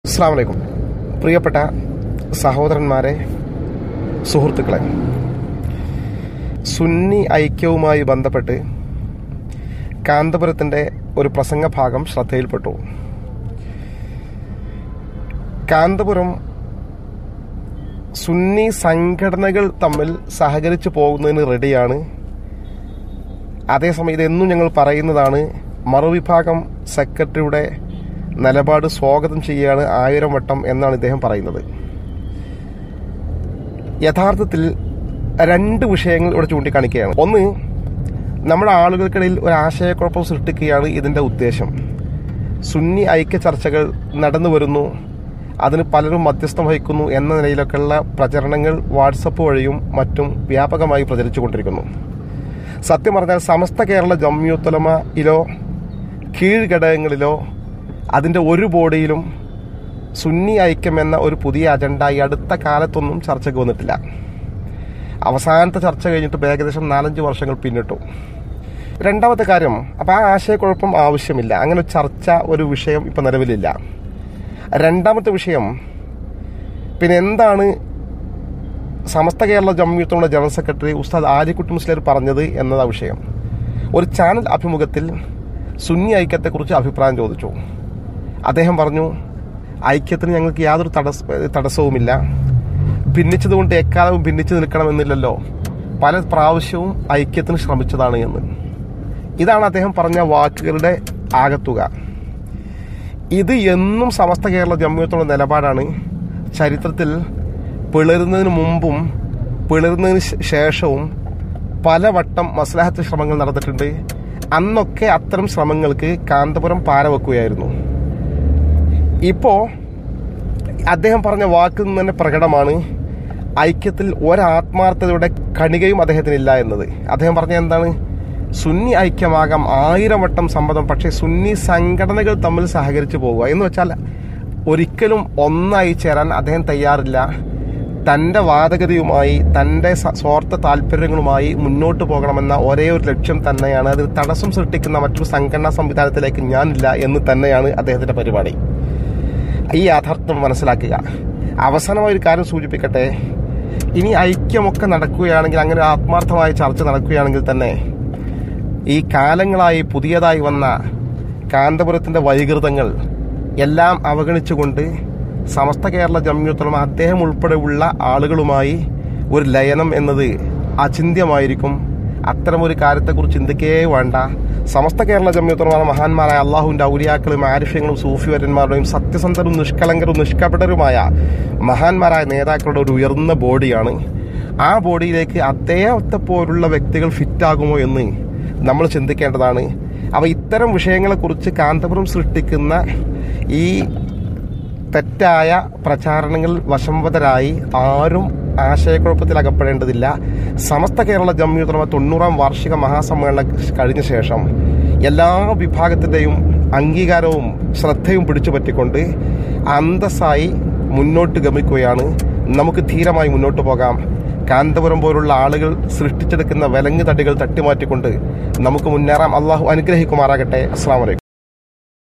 അസ്സാം വലൈക്കും പ്രിയപ്പെട്ട സഹോദരന്മാരെ സുഹൃത്തുക്കളെ സുന്നി ഐക്യവുമായി ബന്ധപ്പെട്ട് കാന്തപുരത്തിൻ്റെ ഒരു പ്രസംഗ ഭാഗം ശ്രദ്ധയിൽപ്പെട്ടു കാന്തപുരം സുന്നി സംഘടനകൾ തമ്മിൽ സഹകരിച്ചു പോകുന്നതിന് റെഡിയാണ് അതേസമയം ഇതെന്നും ഞങ്ങൾ പറയുന്നതാണ് മറുവിഭാഗം സെക്രട്ടറിയുടെ നിലപാട് സ്വാഗതം ചെയ്യുകയാണ് ആയിരം വട്ടം എന്നാണ് ഇദ്ദേഹം പറയുന്നത് യഥാർത്ഥത്തിൽ രണ്ട് വിഷയങ്ങൾ ഇവിടെ ചൂണ്ടിക്കാണിക്കുകയാണ് ഒന്ന് നമ്മുടെ ആളുകൾക്കിടയിൽ ഒരു ആശയക്കുഴപ്പം സൃഷ്ടിക്കുകയാണ് ഇതിന്റെ ഉദ്ദേശം സുന്നി ഐക്യ ചർച്ചകൾ നടന്നു വരുന്നു അതിന് പലരും മധ്യസ്ഥം വഹിക്കുന്നു എന്ന നിലയിലൊക്കെയുള്ള പ്രചരണങ്ങൾ വാട്സപ്പ് വഴിയും മറ്റും വ്യാപകമായി പ്രചരിച്ചുകൊണ്ടിരിക്കുന്നു സത്യം പറഞ്ഞാൽ സമസ്ത കേരള ജമ്മിയുത്തലമയിലോ കീഴ്ഘടകങ്ങളിലോ അതിൻ്റെ ഒരു ബോഡിയിലും സുന്നി ഐക്യം എന്ന ഒരു പുതിയ അജണ്ട ഈ അടുത്ത കാലത്തൊന്നും ചർച്ചയ്ക്ക് വന്നിട്ടില്ല അവസാനത്തെ ചർച്ച കഴിഞ്ഞിട്ട് ഏകദേശം നാലഞ്ച് വർഷങ്ങൾ പിന്നിട്ടു രണ്ടാമത്തെ കാര്യം അപ്പം ആ ആശയക്കുഴപ്പം ആവശ്യമില്ല അങ്ങനെ ഒരു ചർച്ച ഒരു വിഷയം ഇപ്പം നിലവിലില്ല രണ്ടാമത്തെ വിഷയം പിന്നെ എന്താണ് സമസ്ത കേരള ജമ്മിയത്തോടെ ജനറൽ സെക്രട്ടറി ഉസ്താദ് ആലിക്കുട്ടി മുസ്ലിർ പറഞ്ഞത് എന്നതാ വിഷയം ഒരു ചാനൽ അഭിമുഖത്തിൽ സുന്നി ഐക്യത്തെക്കുറിച്ച് അഭിപ്രായം ചോദിച്ചു അദ്ദേഹം പറഞ്ഞു ഐക്യത്തിന് ഞങ്ങൾക്ക് യാതൊരു തടസ്സ തടസ്സവുമില്ല ഭിന്നിച്ചതുകൊണ്ട് എക്കാലവും ഭിന്നിച്ചു നിൽക്കണമെന്നില്ലല്ലോ പല പ്രാവശ്യവും ഐക്യത്തിന് ശ്രമിച്ചതാണ് എന്ന് ഇതാണ് അദ്ദേഹം പറഞ്ഞ വാക്കുകളുടെ ആകത്തുക ഇത് എന്നും സമസ്ത കേരള ജമ്മിയത്തോളം നിലപാടാണ് ചരിത്രത്തിൽ പിളരുന്നതിന് മുമ്പും പിളരുന്നതിന് ശേഷവും പലവട്ടം മസ്ലാഹത്ത് ശ്രമങ്ങൾ നടന്നിട്ടുണ്ട് അന്നൊക്കെ അത്തരം ശ്രമങ്ങൾക്ക് കാന്തപുരം പാരവെക്കുകയായിരുന്നു ഇപ്പോ അദ്ദേഹം പറഞ്ഞ വാക്കിൽ നിന്ന് തന്നെ പ്രകടമാണ് ഐക്യത്തിൽ ഒരാത്മാർത്ഥതയുടെ കണികയും അദ്ദേഹത്തിനില്ല എന്നത് അദ്ദേഹം പറഞ്ഞ എന്താണ് സുന്നി ഐക്യമാകാം ആയിരം വട്ടം സമ്മതം പക്ഷേ സുന്നി സംഘടനകൾ തമ്മിൽ സഹകരിച്ചു പോവുക എന്ന് വെച്ചാൽ ഒരിക്കലും ഒന്നായി ചേരാൻ അദ്ദേഹം തയ്യാറില്ല തന്റെ വാദഗതിയുമായി തന്റെ സ്വാർത്ഥ താല്പര്യങ്ങളുമായി മുന്നോട്ട് പോകണമെന്ന ഒരേ ഒരു ലക്ഷ്യം തന്നെയാണ് അതിൽ തടസ്സം സൃഷ്ടിക്കുന്ന മറ്റൊരു സംഘടനാ സംവിധാനത്തിലേക്ക് ഞാനില്ല എന്ന് തന്നെയാണ് അദ്ദേഹത്തിന്റെ പരിപാടി ഈ യാഥാർത്ഥ്യം മനസ്സിലാക്കുക അവസാനമായ ഒരു കാര്യം സൂചിപ്പിക്കട്ടെ ഇനി ഐക്യമൊക്കെ നടക്കുകയാണെങ്കിൽ അങ്ങനെ ആത്മാർത്ഥമായ ചർച്ച നടക്കുകയാണെങ്കിൽ തന്നെ ഈ കാലങ്ങളായി പുതിയതായി വന്ന കാന്തപുരത്തിന്റെ വൈകൃതങ്ങൾ എല്ലാം അവഗണിച്ചുകൊണ്ട് സമസ്ത കേരള ജമ്മിയുത്തലമ അദ്ദേഹം ഉൾപ്പെടെയുള്ള ആളുകളുമായി ഒരു ലയനം എന്നത് അചിന്യമായിരിക്കും അത്തരമൊരു കാര്യത്തെക്കുറിച്ച് ചിന്തിക്കേ വേണ്ട സമസ്ത കേരള ജമ്മിയത്തുറமான മഹാന്മാരായ അള്ളാഹുവിന്റെ ഔലിയാക്കളും ആരിഫ്യങ്ങളും സൂഫിവരന്മാരുടെയും സത്യസന്ധരും നിഷ്കളങ്കരും നിഷ്കപടരുമായ മഹാന്മാരായ നേതാക്കളുടെ ഒരു ഉയർന്ന ബോഡിയാണ് ആ ബോഡിയിലേക്ക് അദ്ദേഹത്തെ പോലുള്ള വ്യക്തികൾ ഫിറ്റാകുമോ എന്ന് നമ്മൾ ചിന്തിക്കേണ്ടതാണ് അപ്പോൾ ഇത്തരം വിഷയങ്ങളെക്കുറിച്ച് കാന്തപുരം സൃഷ്ടിക്കുന്ന ഈ തെറ്റായ പ്രചാരണങ്ങൾ വശംവതരായി ആരും ആശയക്കുഴപ്പത്തിൽ അകപ്പെടേണ്ടതില്ല സമസ്ത കേരള ജമ്മിയുത്തമ തൊണ്ണൂറാം വാർഷിക മഹാസമ്മേളനം കഴിഞ്ഞ ശേഷം എല്ലാ വിഭാഗത്തിൻ്റെയും അംഗീകാരവും ശ്രദ്ധയും പിടിച്ചു പറ്റിക്കൊണ്ട് അന്തസ്സായി മുന്നോട്ട് ഗമിക്കുകയാണ് നമുക്ക് ധീരമായി മുന്നോട്ട് പോകാം കാന്തപുരം പോലുള്ള ആളുകൾ സൃഷ്ടിച്ചെടുക്കുന്ന വിലങ്ങ് തടികൾ തട്ടിമാറ്റിക്കൊണ്ട് നമുക്ക് മുന്നേറാം അള്ളാഹു അനുഗ്രഹിക്കുമാറാകട്ടെ അസ്സാം വലൈക്കും